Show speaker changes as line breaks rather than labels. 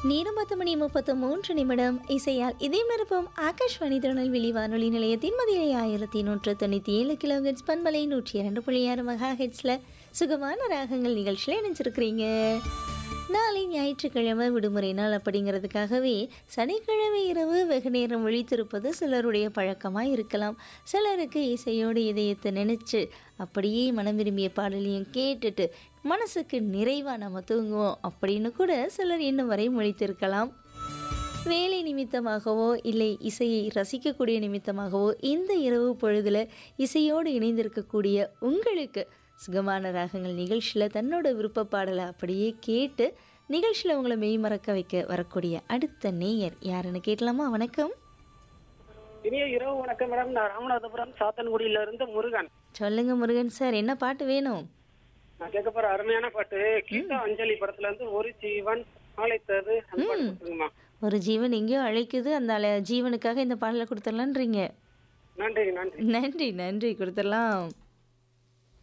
நேரம் பத்து மணி முப்பத்து மூன்று நிமிடம் இசையால் இதயம் நிரப்பும் ஆகாஷ்வாணி திருநெல்வேலி வானொலி நிலையத்தின் மதிலை ஆயிரத்தி நூற்று தொண்ணூற்றி ஏழு கிலோ ஹெட்ஸ் பண்பலை நூற்றி இரண்டு புள்ளி ஆறு மெகா ஹெட்ஸில் சுகமான ராகங்கள் நிகழ்ச்சியில் இணைஞ்சிருக்கிறீங்க நாளை ஞாயிற்றுக்கிழமை விடுமுறை நாள் அப்படிங்கிறதுக்காகவே சனிக்கிழமை இரவு வெகு நேரம் விழித்திருப்பது சிலருடைய பழக்கமாக இருக்கலாம் சிலருக்கு இசையோடு இதயத்தை நினச்சி அப்படியே மனம் விரும்பிய பாடலையும் கேட்டுட்டு மனசுக்கு நிறைவாக நம்ம தூங்குவோம் அப்படின்னு கூட சிலர் இன்னும் வரை முழித்திருக்கலாம் வேலை நிமித்தமாகவோ இல்லை இசையை ரசிக்கக்கூடிய நிமித்தமாகவோ இந்த இரவு பொழுதில் இசையோடு இணைந்திருக்கக்கூடிய உங்களுக்கு சுகமான ராகங்கள் நிகழ்ச்சியில் தன்னோட விருப்ப பாடலை அப்படியே கேட்டு நிகழ்ச்சியில் உங்களை மெய்மறக்க வைக்க வரக்கூடிய அடுத்த நேயர் யாருன்னு கேட்கலாமா வணக்கம்
இனிய இரவு வணக்கம் மேடம் நான் ராமநாதபுரம் சாத்தன்குடியில இருந்து முருகன்
சொல்லுங்க முருகன் சார் என்ன பாட்டு வேணும்
நான் கேட்க போற அருமையான பாட்டு கீதா அஞ்சலி படத்துல இருந்து ஒரு ஜீவன் அழைத்தது அந்த பாட்டு கொடுத்துருங்கம்மா
ஒரு ஜீவன் எங்கேயோ அழைக்குது அந்த அல- ஜீவனுக்காக இந்த பாடலை கொடுத்துடலான்றீங்க
நன்றி நன்றி
நன்றி நன்றி கொடுத்துடலாம்